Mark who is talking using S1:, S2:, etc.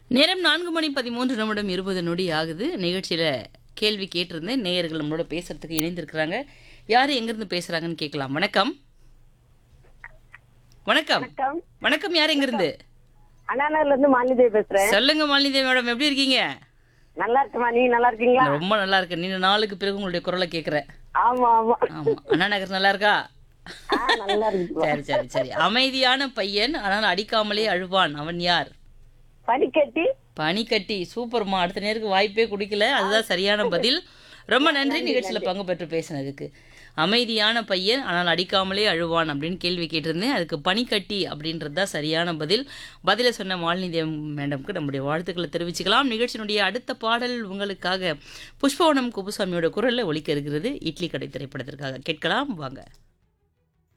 S1: நேரம் நான்கு மணி பதிமூன்று நிமிடம் இருபது நொடி ஆகுது நிகழ்ச்சியில் கேள்வி கேட்டிருந்தேன் நேயர்கள் நம்மளோட பேசுறதுக்கு இணைந்திருக்கிறாங்க யார் எங்கேருந்து பேசுகிறாங்கன்னு கேட்கலாம் வணக்கம் வணக்கம்
S2: வணக்கம்
S1: வணக்கம் யார் எங்கிருந்து
S2: அண்ணாநகர்ல இருந்து மாலிதேவி பேசுறேன்
S1: சொல்லுங்க மாலினி மேடம் எப்படி இருக்கீங்க
S2: நல்லா இருக்குமா நீ நல்லா இருக்கீங்களா
S1: நான் ரொம்ப நல்லா இருக்கேன் நீண்ட நாளுக்கு பிறகு உங்களுடைய குரலை கேட்குறேன்
S2: ஆமா ஆமா
S1: ஆமா அண்ணா நகர் நல்லா இருக்கா
S2: ஆ, நல்லா இருக்கு
S1: சரி சரி சரி அமைதியான பையன் ஆனால் அடிக்காமலே அழுவான் அவன் யார்
S2: பனிக்கட்டி
S1: பனிக்கட்டி சூப்பர்மா அடுத்த நேருக்கு வாய்ப்பே குடிக்கல அதுதான் சரியான பதில் ரொம்ப நன்றி நிகழ்ச்சியில் பங்கு பெற்று பேசினதுக்கு அமைதியான பையன் ஆனால் அடிக்காமலே அழுவான் அப்படின்னு கேள்வி கேட்டிருந்தேன் அதுக்கு பனிக்கட்டி அப்படின்றது தான் சரியான பதில் பதிலை சொன்ன மாலினி தேவ் மேடம்க்கு நம்முடைய வாழ்த்துக்களை தெரிவிச்சுக்கலாம் நிகழ்ச்சியினுடைய அடுத்த பாடல் உங்களுக்காக புஷ்பவனம் குப்புசாமியோட குரலில் ஒலிக்க இருக்கிறது இட்லி கடை திரைப்படத்திற்காக கேட்கலாம் வாங்க